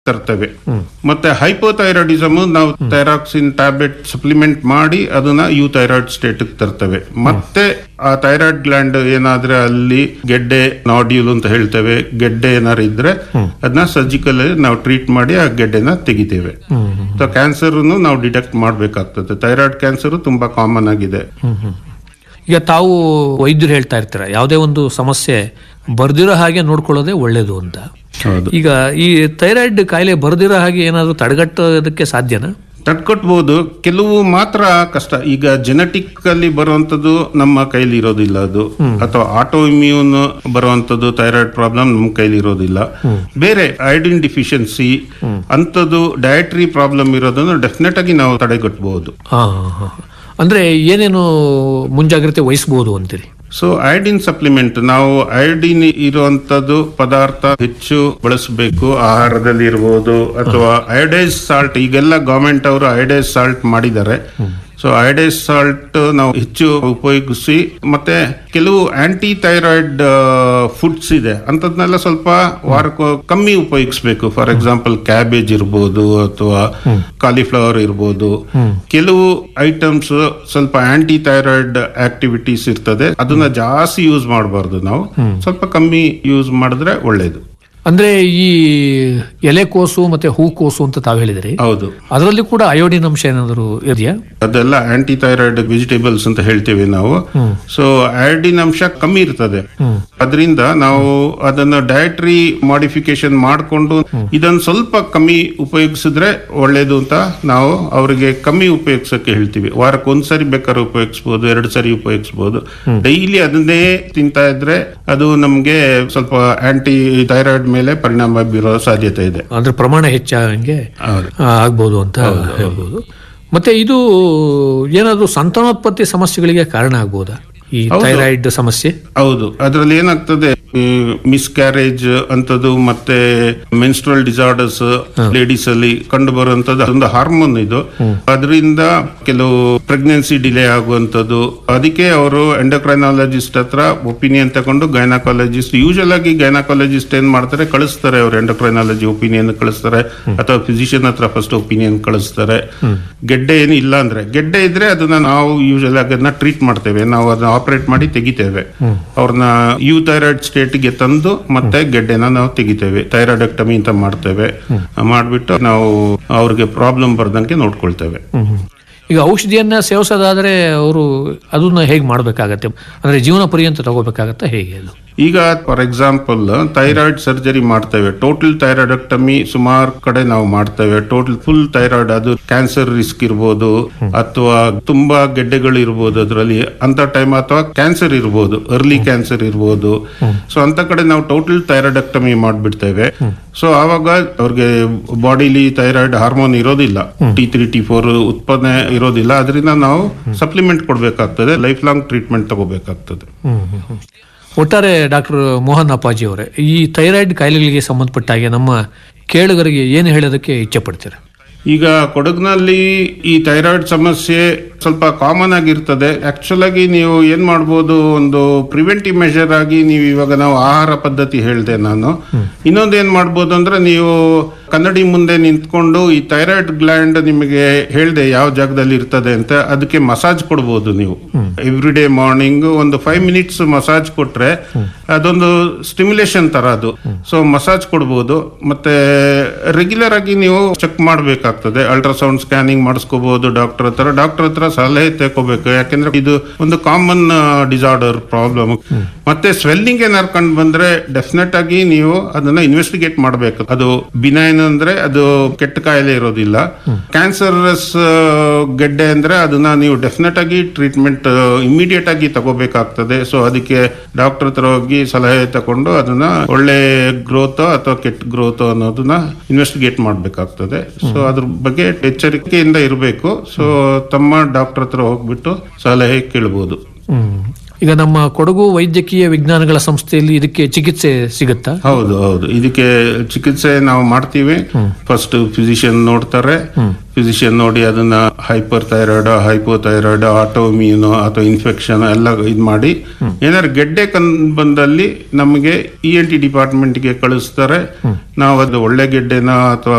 ತರ್ತೇವೆ ಮತ್ತೆ ಹೈಪೋಥೈರಾಯ್ಡಿಸಮ್ ನಾವು ಥೈರಾಕ್ಸಿನ್ ಟ್ಯಾಬ್ಲೆಟ್ ಸಪ್ಲಿಮೆಂಟ್ ಮಾಡಿ ಅದನ್ನ ಯು ಥೈರಾಯ್ಡ್ ಸ್ಟೇಟ್ ತರ್ತೇವೆ ಮತ್ತೆ ಆ ಥೈರಾಯ್ಡ್ ಗ್ಲ್ಯಾಂಡ್ ಏನಾದ್ರೆ ಅಲ್ಲಿ ಗೆಡ್ಡೆ ನಾಡ್ಯೂಲ್ ಅಂತ ಹೇಳ್ತೇವೆ ಗೆಡ್ಡೆ ಏನಾದ್ರು ಇದ್ರೆ ಅದನ್ನ ಸರ್ಜಿಕಲ್ ನಾವು ಟ್ರೀಟ್ ಮಾಡಿ ಆ ಗೆಡ್ಡೆನ ತೆಗಿತೇವೆ ಸೊ ಕ್ಯಾನ್ಸರ್ ನಾವು ಡಿಟೆಕ್ಟ್ ಮಾಡಬೇಕಾಗ್ತದೆ ಥೈರಾಯ್ಡ್ ಕ್ಯಾನ್ಸರ್ ತುಂಬಾ ಕಾಮನ್ ಆಗಿದೆ ಈಗ ತಾವು ವೈದ್ಯರು ಹೇಳ್ತಾ ಇರ್ತೀರ ಯಾವುದೇ ಒಂದು ಸಮಸ್ಯೆ ಬರ್ದಿರೋ ಹಾಗೆ ನೋಡ್ಕೊಳ್ಳೋದೇ ಒಳ್ಳೇದು ಅಂತ ಹೌದು ಈಗ ಈ ಥೈರಾಯ್ಡ್ ಕಾಯಿಲೆ ಬರ್ದಿರೋ ಹಾಗೆ ಏನಾದರೂ ತಡೆಗಟ್ಟೋದಕ್ಕೆ ಸಾಧ್ಯನಾ ತಡ್ಕೊಟ್ಬೋದು ಕೆಲವು ಮಾತ್ರ ಕಷ್ಟ ಈಗ ಜೆನೆಟಿಕ್ ಅಲ್ಲಿ ಬರುವಂತದ್ದು ನಮ್ಮ ಕೈಲಿ ಇರೋದಿಲ್ಲ ಅದು ಅಥವಾ ಆಟೋ ಇಮ್ಯೂನ್ ಬರುವಂತದ್ದು ಥೈರಾಯ್ಡ್ ಪ್ರಾಬ್ಲಮ್ ನಮ್ಮ ಕೈಲಿ ಇರೋದಿಲ್ಲ ಬೇರೆ ಐಡಿನ್ ಡಿಫಿಷಿಯನ್ಸಿ ಅಂಥದ್ದು ಡಯಟ್ರಿ ಪ್ರಾಬ್ಲಮ್ ಇರೋದನ್ನು ಡೆಫಿನೆಟ್ ಆಗಿ ನಾವು ತಡೆಗಟ್ಟಬಹುದು ಹಾ ಹಾ ಅಂದ್ರೆ ಏನೇನು ಮುಂಜಾಗ್ರತೆ ವಹಿಸಬಹುದು ಅಂತೀರಿ ಸೊ ಐಡಿನ್ ಸಪ್ಲಿಮೆಂಟ್ ನಾವು ಐಡಿನ್ ಇರುವಂತದ್ದು ಪದಾರ್ಥ ಹೆಚ್ಚು ಬಳಸಬೇಕು ಆಹಾರದಲ್ಲಿ ಇರ್ಬೋದು ಅಥವಾ ಅಯೋಡೈಸ್ ಸಾಲ್ಟ್ ಈಗೆಲ್ಲ ಗವರ್ಮೆಂಟ್ ಅವರು ಅಯೋಡೈಸ್ ಸಾಲ್ಟ್ ಮಾಡಿದ್ದಾರೆ ಸೊ ಅಯೋಡೈಸ್ ಸಾಲ್ಟ್ ನಾವು ಹೆಚ್ಚು ಉಪಯೋಗಿಸಿ ಮತ್ತೆ ಕೆಲವು ಆಂಟಿ ಥೈರಾಯ್ಡ್ ಫುಡ್ಸ್ ಇದೆ ಅಂತದ್ನೆಲ್ಲ ಸ್ವಲ್ಪ ವಾರಕ್ಕೂ ಕಮ್ಮಿ ಉಪಯೋಗಿಸ್ಬೇಕು ಫಾರ್ ಎಕ್ಸಾಂಪಲ್ ಕ್ಯಾಬೇಜ್ ಇರ್ಬೋದು ಅಥವಾ ಕಾಲಿಫ್ಲವರ್ ಇರ್ಬೋದು ಕೆಲವು ಐಟಮ್ಸ್ ಸ್ವಲ್ಪ ಆಂಟಿ ಥೈರಾಯ್ಡ್ ಆಕ್ಟಿವಿಟೀಸ್ ಇರ್ತದೆ ಅದನ್ನ ಜಾಸ್ತಿ ಯೂಸ್ ಮಾಡಬಾರ್ದು ನಾವು ಸ್ವಲ್ಪ ಕಮ್ಮಿ ಯೂಸ್ ಮಾಡಿದ್ರೆ ಒಳ್ಳೇದು ಅಂದ್ರೆ ಈ ಎಲೆಕೋಸು ಮತ್ತೆ ಹೂಕೋಸು ಅಂತ ತಾವು ಹೇಳಿದ್ರಿ ಹೌದು ಅದರಲ್ಲಿ ಕೂಡ ಅಯೋಡಿನ್ ಅಂಶ ಏನಾದರೂ ಇದೆಯಾ ಅದೆಲ್ಲ ಆಂಟಿ ಥೈರಾಯ್ಡ್ ವೆಜಿಟೇಬಲ್ಸ್ ಅಂತ ಹೇಳ್ತೇವೆ ನಾವು ಸೊ ಐಡಿನ್ ಅಂಶ ಕಮ್ಮಿ ಇರ್ತದೆ ಅದರಿಂದ ನಾವು ಅದನ್ನ ಡಯಟ್ರಿ ಮಾಡಿಫಿಕೇಶನ್ ಮಾಡಿಕೊಂಡು ಇದನ್ನ ಸ್ವಲ್ಪ ಕಮ್ಮಿ ಉಪಯೋಗಿಸಿದ್ರೆ ಒಳ್ಳೇದು ಅಂತ ನಾವು ಅವರಿಗೆ ಕಮ್ಮಿ ಉಪಯೋಗಿಸಕ್ಕೆ ಹೇಳ್ತೀವಿ ವಾರಕ್ಕೆ ಒಂದ್ಸರಿ ಬೇಕಾದ್ರೆ ಉಪಯೋಗಿಸ್ಬೋದು ಎರಡು ಸರಿ ಉಪಯೋಗಿಸ್ಬೋದು ಡೈಲಿ ಅದನ್ನೇ ತಿಂತಾ ಇದ್ರೆ ಅದು ನಮ್ಗೆ ಸ್ವಲ್ಪ ಆಂಟಿ ಥೈರಾಯ್ಡ್ ಮೇಲೆ ಪರಿಣಾಮ ಬೀರೋ ಸಾಧ್ಯತೆ ಇದೆ ಅಂದ್ರೆ ಪ್ರಮಾಣ ಹೆಚ್ಚಾಗಂಗೆ ಹೌದು ಆ, ಆಗ್ಬೋದು ಅಂತ ಹೇಳ್ಬೋದು ಮತ್ತೆ ಇದು ಏನಾದರೂ ಸಂತಾನೋತ್ಪತ್ತಿ ಸಮಸ್ಯೆಗಳಿಗೆ ಕಾರಣ ಆಗ್ಬೋದಾ ಈ ಥೈರಾಯ್ಡ್ ಸಮಸ್ಯೆ ಹೌದು ಅದರಲ್ಲಿ ಏನಾಗ್ತದೆ ಮಿಸ್ಕ್ಯಾರೇಜ್ ಅಂತದ್ದು ಮತ್ತೆ ಮೆನ್ಸ್ಟ್ರಲ್ ಡಿಸಾರ್ಡರ್ಸ್ ಲೇಡೀಸ್ ಅಲ್ಲಿ ಕಂಡು ಬರುವಂತದ್ದು ಅದೊಂದು ಹಾರ್ಮೋನ್ ಇದು ಅದರಿಂದ ಕೆಲವು ಪ್ರೆಗ್ನೆನ್ಸಿ ಡಿಲೇ ಆಗುವಂತದ್ದು ಅದಕ್ಕೆ ಅವರು ಎಂಡೋಕ್ರೈನಾಲಜಿಸ್ಟ್ ಹತ್ರ ಒಪಿನಿಯನ್ ತಗೊಂಡು ಗೈನಕಾಲಜಿಸ್ಟ್ ಯೂಶಲ್ ಆಗಿ ಗೈನಕಾಲಜಿಸ್ಟ್ ಏನ್ ಮಾಡ್ತಾರೆ ಕಳಿಸ್ತಾರೆ ಅವ್ರು ಎಂಡೋಕ್ರೈನಾಲಜಿ ಒಪಿನಿಯನ್ ಕಳಿಸ್ತಾರೆ ಅಥವಾ ಫಿಸಿಷಿಯನ್ ಹತ್ರ ಫಸ್ಟ್ ಒಪಿನಿಯನ್ ಕಳಿಸ್ತಾರೆ ಗೆಡ್ಡೆ ಏನು ಇಲ್ಲ ಅಂದ್ರೆ ಗೆಡ್ಡೆ ಇದ್ರೆ ಅದನ್ನ ನಾವು ಯೂಶಲ್ ಆಗಿ ಅದನ್ನ ಟ್ರೀಟ್ ಮಾಡ್ತೇವೆ ನಾವು ಅದನ್ನ ಆಪರೇಟ್ ಮಾಡಿ ತೆಗಿತೇವೆ ಅವ್ರನ್ನ ಯು ಥೈರಾಯ್ಡ್ ಸ್ಟೇಟ್ಗೆ ತಂದು ಮತ್ತೆ ಗೆಡ್ಡೆನ ನಾವು ತೆಗಿತೇವೆ ಥೈರಾಯ್ಡಕ್ಟಮಿ ಅಂತ ಮಾಡ್ತೇವೆ ಮಾಡ್ಬಿಟ್ಟು ನಾವು ಅವ್ರಿಗೆ ಪ್ರಾಬ್ಲಮ್ ಬರ್ದಂಗೆ ನೋಡ್ಕೊಳ್ತೇವೆ ಈಗ ಔಷಧಿಯನ್ನ ಸೇವಿಸೋದಾದ್ರೆ ಅವರು ಅದನ್ನ ಹೇಗೆ ಮಾಡಬೇಕಾಗತ್ತೆ ಅಂದ್ರೆ ಜೀವನ ಪರ್ಯಂತ ತಗೋಬೇಕಾಗತ್ತಾ ಹೇಗೆ ಅದು ಈಗ ಫಾರ್ ಎಕ್ಸಾಂಪಲ್ ಥೈರಾಯ್ಡ್ ಸರ್ಜರಿ ಮಾಡ್ತೇವೆ ಟೋಟಲ್ ಥೈರಾಯ್ಡಕ್ಟಮಿ ಸುಮಾರು ಕಡೆ ನಾವು ಮಾಡ್ತೇವೆ ಟೋಟಲ್ ಫುಲ್ ಥೈರಾಯ್ಡ್ ಅದು ಕ್ಯಾನ್ಸರ್ ರಿಸ್ಕ್ ಇರ್ಬೋದು ಅಥವಾ ತುಂಬಾ ಗೆಡ್ಡೆಗಳು ಇರ್ಬೋದು ಅದರಲ್ಲಿ ಅಂತ ಟೈಮ್ ಅಥವಾ ಕ್ಯಾನ್ಸರ್ ಇರ್ಬೋದು ಅರ್ಲಿ ಕ್ಯಾನ್ಸರ್ ಇರ್ಬೋದು ಸೊ ಅಂತ ಕಡೆ ನಾವು ಟೋಟಲ್ ಥೈರಾಯ್ಡಕ್ಟಮಿ ಮಾಡ್ಬಿಡ್ತೇವೆ ಸೊ ಆವಾಗ ಅವ್ರಿಗೆ ಬಾಡಿಲಿ ಥೈರಾಯ್ಡ್ ಹಾರ್ಮೋನ್ ಇರೋದಿಲ್ಲ ಟಿ ತ್ರೀ ಟಿ ಫೋರ್ ಉತ್ಪಾದನೆ ಇರೋದಿಲ್ಲ ಅದರಿಂದ ನಾವು ಸಪ್ಲಿಮೆಂಟ್ ಕೊಡಬೇಕಾಗ್ತದೆ ಲೈಫ್ ಲಾಂಗ್ ಟ್ರೀಟ್ಮೆಂಟ್ ತಗೋಬೇಕಾಗ್ತದೆ ಒಟ್ಟಾರೆ ಡಾಕ್ಟರ್ ಮೋಹನ್ ಅಪ್ಪಾಜಿ ಅವರೇ ಈ ಥೈರಾಯ್ಡ್ ಕಾಯಿಲೆಗಳಿಗೆ ಸಂಬಂಧಪಟ್ಟ ಹಾಗೆ ನಮ್ಮ ಕೇಳುಗರಿಗೆ ಏನು ಹೇಳೋದಕ್ಕೆ ಇಚ್ಛೆ ಪಡ್ತೀರಾ ಈಗ ಕೊಡಗಿನಲ್ಲಿ ಈ ಥೈರಾಯ್ಡ್ ಸಮಸ್ಯೆ ಸ್ವಲ್ಪ ಕಾಮನ್ ಆಗಿರ್ತದೆ ಆಕ್ಚುಲ್ ಆಗಿ ನೀವು ಏನ್ ಮಾಡ್ಬೋದು ಒಂದು ಪ್ರಿವೆಂಟಿವ್ ಮೆಷರ್ ಆಗಿ ನೀವು ಇವಾಗ ನಾವು ಆಹಾರ ಪದ್ಧತಿ ಹೇಳ್ದೆ ನಾನು ಇನ್ನೊಂದು ಏನ್ ಮಾಡ್ಬೋದು ಅಂದ್ರೆ ನೀವು ಕನ್ನಡಿ ಮುಂದೆ ನಿಂತ್ಕೊಂಡು ಈ ಥೈರಾಯ್ಡ್ ಗ್ಲ್ಯಾಂಡ್ ನಿಮಗೆ ಹೇಳ್ದೆ ಯಾವ ಜಾಗದಲ್ಲಿ ಇರ್ತದೆ ಅಂತ ಅದಕ್ಕೆ ಮಸಾಜ್ ಕೊಡ್ಬೋದು ನೀವು ಎವ್ರಿ ಡೇ ಮಾರ್ನಿಂಗ್ ಒಂದು ಫೈವ್ ಮಿನಿಟ್ಸ್ ಮಸಾಜ್ ಕೊಟ್ರೆ ಅದೊಂದು ಸ್ಟಿಮ್ಯುಲೇಷನ್ ತರ ಅದು ಸೊ ಮಸಾಜ್ ಕೊಡ್ಬೋದು ಮತ್ತೆ ರೆಗ್ಯುಲರ್ ಆಗಿ ನೀವು ಚೆಕ್ ಮಾಡ್ಬೇಕಾಗ್ತದೆ ಅಲ್ಟ್ರಾಸೌಂಡ್ ಸ್ಕ್ಯಾನಿಂಗ್ ಮಾಡಿಸ್ಕೋಬಹುದು ಡಾಕ್ಟರ್ ಹತ್ರ ಡಾಕ್ಟರ್ ಹತ್ರ ಸಲಹೆ ತಗೋಬೇಕು ಯಾಕೆಂದ್ರೆ ಇದು ಒಂದು ಕಾಮನ್ ಡಿಸಾರ್ಡರ್ ಪ್ರಾಬ್ಲಮ್ ಮತ್ತೆ ಸ್ವೆಲ್ಲಿಂಗ್ ಏನಾರು ಕಂಡು ಬಂದ್ರೆ ಡೆಫಿನೆಟ್ ಆಗಿ ನೀವು ಅದನ್ನ ಇನ್ವೆಸ್ಟಿಗೇಟ್ ಮಾಡಬೇಕು ಅದು ಬಿನೈನ್ ಅಂದ್ರೆ ಅದು ಕೆಟ್ಟ ಕಾಯಿಲೆ ಇರೋದಿಲ್ಲ ಕ್ಯಾನ್ಸರಸ್ ಗೆಡ್ಡೆ ಅಂದ್ರೆ ಅದನ್ನ ನೀವು ಡೆಫಿನೆಟ್ ಆಗಿ ಟ್ರೀಟ್ಮೆಂಟ್ ಇಮಿಡಿಯೇಟ್ ಆಗಿ ತಗೋಬೇಕಾಗ್ತದೆ ಸೊ ಅದಕ್ಕೆ ಡಾಕ್ಟರ್ ಹತ್ರ ಹೋಗಿ ಸಲಹೆ ತಗೊಂಡು ಅದನ್ನ ಒಳ್ಳೆ ಗ್ರೋತ್ ಅಥವಾ ಕೆಟ್ಟ ಗ್ರೋತ್ ಅನ್ನೋದನ್ನ ಇನ್ವೆಸ್ಟಿಗೇಟ್ ಮಾಡಬೇಕಾಗ್ತದೆ ಸೊ ಅದ್ರ ಬಗ್ಗೆ ಎಚ್ಚರಿಕೆಯಿಂದ ಇರಬೇಕು ಸೊ ತಮ್ಮ ಡಾಕ್ಟರ್ ಹತ್ರ ಹೋಗ್ಬಿಟ್ಟು ಸಲಹೆ ಕೇಳ್ಬೋದು ಹ್ಮ್. ಈಗ ನಮ್ಮ ಕೊಡಗು ವೈದ್ಯಕೀಯ ವಿಜ್ಞಾನಗಳ ಸಂಸ್ಥೆಯಲ್ಲಿ ಇದಕ್ಕೆ ಚಿಕಿತ್ಸೆ ಸಿಗುತ್ತಾ ಹೌದು ಹೌದು ಇದಕ್ಕೆ ಚಿಕಿತ್ಸೆ ನಾವು ಮಾಡ್ತೀವಿ ಫಸ್ಟ್ ಫಿಸಿಷಿಯನ್ ನೋಡ್ತಾರೆ ಫಿಸಿಷಿಯನ್ ನೋಡಿ ಅದನ್ನ hyper thyroid hypo thyroid autoimmune ಅಥವಾ ಇನ್ಫೆಕ್ಷನ್ ಎಲ್ಲ ಇದು ಮಾಡಿ ಏನಾದ್ರು ಗೆಡ್ಡೆ ಕನ್ ಬಂದಲ್ಲಿ ನಮಗೆ ಇ ಎನ್ ಟಿ ಡಿಪಾರ್ಟ್ಮೆಂಟ್ಗೆ ಕಳಿಸ್ತಾರೆ ನಾವು ಅದು ಒಳ್ಳೆ ಗೆಡ್ಡೆನ ಅಥವಾ